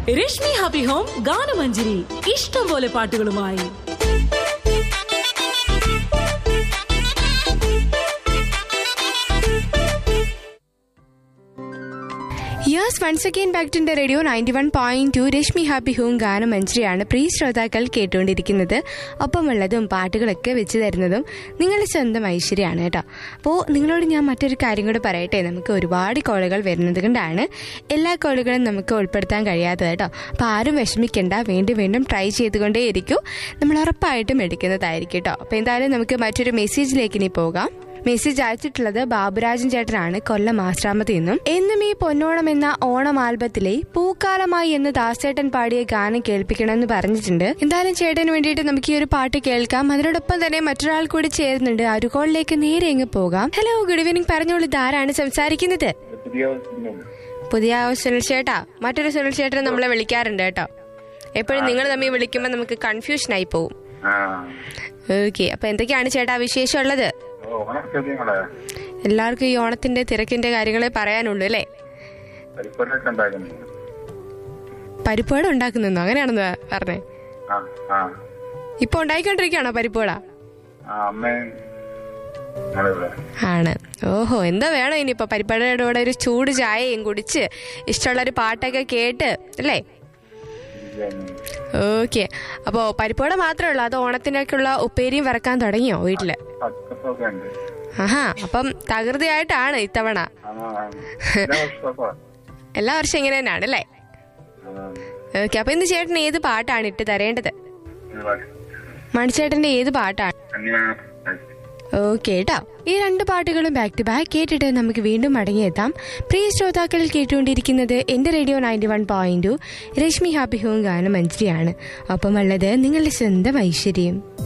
Rashmi happy home Ganamanjari ഇഷ്ടം പോലെ പാട്ടുകളുമായി yes once again back to radio ninety one point two Reshmi happy home ഗാനം മഞ്ജരിയാണ് പ്രിയ ശ്രോതാക്കൾ കേട്ടുകൊണ്ടിരിക്കുന്നത് ഒപ്പമുള്ളതും പാട്ടുകളൊക്കെ വെച്ച് തരുന്നതും നിങ്ങളുടെ സ്വന്തം ഐശ്വര്യമാണ് കേട്ടോ അപ്പോൾ നിങ്ങളോട് ഞാൻ മറ്റൊരു കാര്യം കൂടെ പറയട്ടെ നമുക്ക് ഒരുപാട് കോളുകൾ വരുന്നത് കൊണ്ടാണ് എല്ലാ കോളുകളും നമുക്ക് ഉൾപ്പെടുത്താൻ കഴിയാത്തത് കേട്ടോ അപ്പോൾ ആരും വിഷമിക്കേണ്ട വീണ്ടും വീണ്ടും ട്രൈ ചെയ്തുകൊണ്ടേയിരിക്കും നമ്മൾ ഉറപ്പായിട്ടും എടുക്കുന്നതായിരിക്കും കേട്ടോ അപ്പോൾ എന്തായാലും നമുക്ക് മറ്റൊരു മെസ്സേജിലേക്ക് ഇനി പോകാം മെസ്സേജ് അയച്ചിട്ടുള്ളത് ബാബുരാജൻ ചേട്ടനാണ് കൊല്ലം ആശ്രാമത്തിൽ നിന്നും എന്നും ഈ പൊന്നോണം എന്ന ഓണം ആൽബത്തിലെ പൂക്കാലമായി എന്ന് ദാസേട്ടൻ പാടിയ ഗാനം കേൾപ്പിക്കണമെന്ന് പറഞ്ഞിട്ടുണ്ട് എന്തായാലും ചേട്ടന് വേണ്ടിയിട്ട് നമുക്ക് ഈ ഒരു പാട്ട് കേൾക്കാം അതിനോടൊപ്പം തന്നെ മറ്റൊരാൾ കൂടി ചേരുന്നുണ്ട് ആ ഒരു കോളിലേക്ക് നേരെ അങ്ങ് പോകാം ഹലോ ഗുഡ് ഈവനിങ് പറഞ്ഞോളൂ ഇതാരാണ് സംസാരിക്കുന്നത് പുതിയ സിനിമ. പുതിയ സുനിൽ ചേട്ടാ മറ്റൊരു സുനിൽ ചേട്ടനെ നമ്മളെ വിളിക്കാറുണ്ട് കേട്ടോ എപ്പോഴും നിങ്ങൾ തമ്മിൽ വിളിക്കുമ്പോൾ നമുക്ക് കൺഫ്യൂഷൻ ആയി പോവും ആ ഓക്കെ അപ്പൊ എന്തൊക്കെയാണ് ചേട്ടാ വിശേഷം ഉള്ളത് ഓ ഓണച്ചെടികളെ എല്ലാവർക്കും ഈ ഓണത്തിന്റെ തിരക്കിന്റെ കാര്യങ്ങളെ പറയാനുള്ളൂ അല്ലേ പരിപ്പറൊക്കെ ഉണ്ടാക്കുന്നു പരിപ്പുവട ഉണ്ടാക്കുന്നു അങ്ങനെയാണെന്ന് പറഞ്ഞേ ആ ആ ഇപ്പൊ ഉണ്ടായിക്കൊണ്ടിരിക്കുകയാണോ പരിപ്പുവട ആ അമ്മയും നമ്മളിവിടെ ആണ് ഓഹോ എന്താ വേണം ഇനിയിപ്പോ പരിപ്പുവടയുടെ കൂടെ ഒരു ചൂട് ചായയും കുടിച്ച് ഇഷ്ടമുള്ള ഒരു പാട്ടൊക്കെ കേട്ട് അല്ലേ ബിരിയാണി ഓക്കെ അപ്പോ പരിപ്പുവട മാത്രമേ ഉള്ളൂ അത് ഓണത്തിനൊക്കെയുള്ള ഉപ്പേരിയും വറക്കാൻ തുടങ്ങിയോ വീട്ടില് പച്ചപ്പൊക്കെ ഉണ്ട് ആഹാ അപ്പം തകൃതിയായിട്ടാണ് ഇത്തവണ ആ ആ. എല്ലാ വർഷമൊക്കെ എല്ലാ വർഷം ഇങ്ങനെ തന്നെയാണ് അല്ലേ ആ. ഓക്കെ അപ്പൊ ഇന്ന് ചേട്ടൻ ഏത് പാട്ടാണ് ഇട്ട് തരേണ്ടത് ഒരുപാട്. മണിച്ചേട്ടന്റെ ഏത് പാട്ടാണ് കന്യാ- ഓക്കെ കേട്ടോ ഈ രണ്ട് പാട്ടുകളും ബാക്ക് ടു ബാക്ക് കേട്ടിട്ട് നമുക്ക് വീണ്ടും മടങ്ങിയെത്താം പ്രിയ ശ്രോതാക്കളിൽ കേട്ടുകൊണ്ടിരിക്കുന്നത് എന്റെ radio ninety one point Reshmi happy home ഗാനം മഞ്ജരിയാണ് ഒപ്പമുള്ളത് നിങ്ങളുടെ സ്വന്തം ഐശ്വര്യം